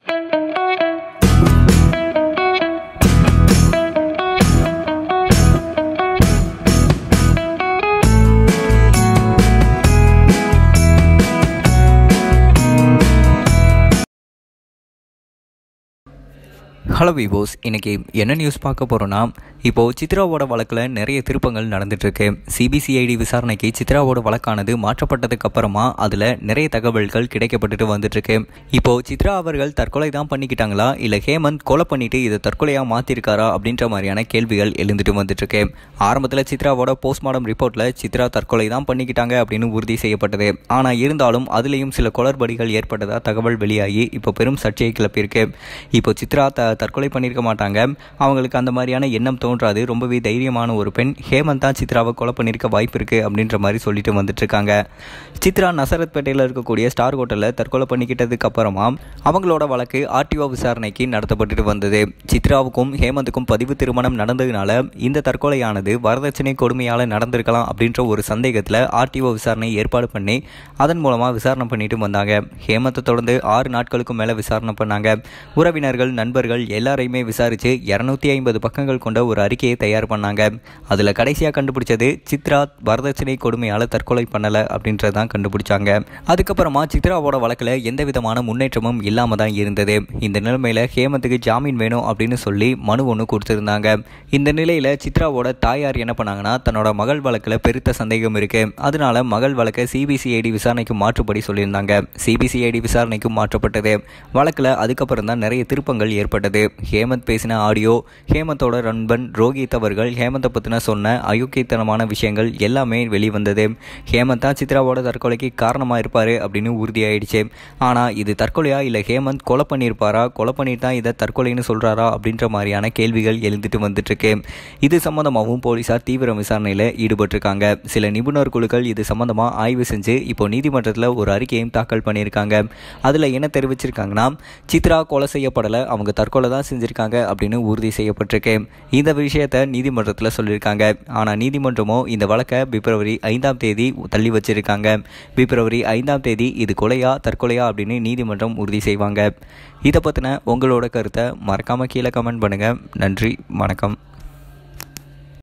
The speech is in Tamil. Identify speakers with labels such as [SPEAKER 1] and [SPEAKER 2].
[SPEAKER 1] ஹலோ விவோஸ் இன்னைக்கு என்ன நியூஸ் பார்க்க போகிறோன்னா இப்போது சித்ராவோட வழக்கில் நிறைய திருப்பங்கள் நடந்துட்டுருக்கு சிபிசிஐடி விசாரணைக்கு சித்ராவோட வழக்கானது மாற்றப்பட்டதுக்கு அப்புறமா அதில் நிறைய தகவல்கள் கிடைக்கப்பட்டுட்டு வந்துட்டுருக்கு இப்போது சித்ரா அவர்கள் தற்கொலை தான் பண்ணிக்கிட்டாங்களா இல்லை ஹேமந்த் கொலை பண்ணிட்டு இதை தற்கொலையாக மாற்றிருக்காரா அப்படின்ற மாதிரியான கேள்விகள் எழுந்துட்டு வந்துட்டுருக்கு ஆரம்பத்தில் சித்ராவோட போஸ்ட்மார்டம் ரிப்போர்ட்டில் சித்ரா தற்கொலை தான் பண்ணிக்கிட்டாங்க அப்படின்னு உறுதி செய்யப்பட்டது ஆனால் இருந்தாலும் அதுலேயும் சில குளறுபடிகள் ஏற்பட்டதாக தகவல் வெளியாகி இப்போ பெரும் சர்ச்சையை கிளப்பியிருக்கு இப்போ சித்ரா த தற்கொலை பண்ணியிருக்க மாட்டாங்க அவங்களுக்கு அந்த மாதிரியான எண்ணம் தோன்றாது ரொம்பவே தைரியமான ஒரு பெண் ஹேமந்த் தான் சித்ராவை கொலை பண்ணியிருக்க வாய்ப்பு இருக்குது அப்படின்ற மாதிரி சொல்லிட்டு வந்துட்டு இருக்காங்க சித்ரா நசரத்பேட்டையில் இருக்கக்கூடிய ஸ்டார் ஹோட்டலில் தற்கொலை பண்ணிக்கிட்டதுக்கு அப்புறமா அவங்களோட வழக்கு ஆர்டிஓ விசாரணைக்கு நடத்தப்பட்டுட்டு வந்தது சித்ராவுக்கும் ஹேமந்துக்கும் பதிவு திருமணம் நடந்ததுனால இந்த தற்கொலையானது வரதட்சணை கொடுமையால் நடந்திருக்கலாம் அப்படின்ற ஒரு சந்தேகத்தில் ஆர்டிஓ விசாரணை ஏற்பாடு பண்ணி அதன் மூலமாக விசாரணை பண்ணிட்டு வந்தாங்க ஹேமந்தை தொடர்ந்து ஆறு நாட்களுக்கும் மேலே விசாரணை பண்ணாங்க உறவினர்கள் நண்பர்கள் எல்லாரையுமே விசாரித்து இரநூத்தி ஐம்பது பக்கங்கள் கொண்ட ஒரு அறிக்கையை தயார் பண்ணாங்க அதில் கடைசியாக கண்டுபிடிச்சது சித்ரா வரதட்சணை கொடுமையால் தற்கொலை பண்ணலை அப்படின்றத தான் கண்டுபிடிச்சாங்க அதுக்கப்புறமா சித்ராவோட வழக்கில் எந்த விதமான முன்னேற்றமும் இல்லாமல் தான் இருந்தது இந்த நிலைமையில் ஹேமந்துக்கு ஜாமீன் வேணும் அப்படின்னு சொல்லி மனு ஒன்று கொடுத்துருந்தாங்க இந்த நிலையில் சித்ராவோட தாயார் என்ன பண்ணாங்கன்னா தன்னோட மகள் வழக்கில் பெருத்த சந்தேகம் இருக்கு அதனால மகள் வழக்கை சிபிசிஐடி விசாரணைக்கு மாற்றுபடி சொல்லியிருந்தாங்க சிபிசிஐடி விசாரணைக்கு மாற்றப்பட்டது வழக்கில் அதுக்கப்புறம் தான் நிறைய திருப்பங்கள் ஏற்பட்டது ஹேமந்த் பேசின ஆடியோ ஹேமந்தோட நண்பன் ரோஹித் அவர்கள் ஹேமந்தை பற்றின சொன்ன அயோக்கியத்தனமான விஷயங்கள் எல்லாமே வெளிவந்தது ஹேமந்த் தான் சித்ராவோட தற்கொலைக்கு காரணமாக இருப்பார் அப்படின்னு உறுதியாயிடுச்சு ஆனால் இது தற்கொலையா இல்லை ஹேமந்த் கொலை பண்ணியிருப்பாரா கொலை பண்ணிட்டு தான் இதை தற்கொலைன்னு சொல்கிறாரா அப்படின்ற மாதிரியான கேள்விகள் எழுந்துட்டு வந்துட்டுருக்கு இது சம்மந்தமாகவும் போலீஸார் தீவிர விசாரணையில் ஈடுபட்டிருக்காங்க சில நிபுணர் குழுக்கள் இது சம்மந்தமாக ஆய்வு செஞ்சு இப்போ நீதிமன்றத்தில் ஒரு அறிக்கையும் தாக்கல் பண்ணியிருக்காங்க அதில் என்ன தெரிவிச்சிருக்காங்கன்னா சித்ரா கொலை செய்யப்படலை அவங்க தற்கொலை தான் செஞ்சுருக்காங்க அப்படின்னு உறுதி செய்யப்பட்டிருக்கு இந்த விஷயத்தை நீதிமன்றத்தில் சொல்லியிருக்காங்க ஆனால் நீதிமன்றமோ இந்த வழக்கை பிப்ரவரி ஐந்தாம் தேதி தள்ளி வச்சிருக்காங்க பிப்ரவரி ஐந்தாம் தேதி இது கொலையா தற்கொலையா அப்படின்னு நீதிமன்றம் உறுதி செய்வாங்க இதை பற்றின உங்களோட கருத்தை மறக்காமல் கீழே கமெண்ட் பண்ணுங்கள் நன்றி வணக்கம்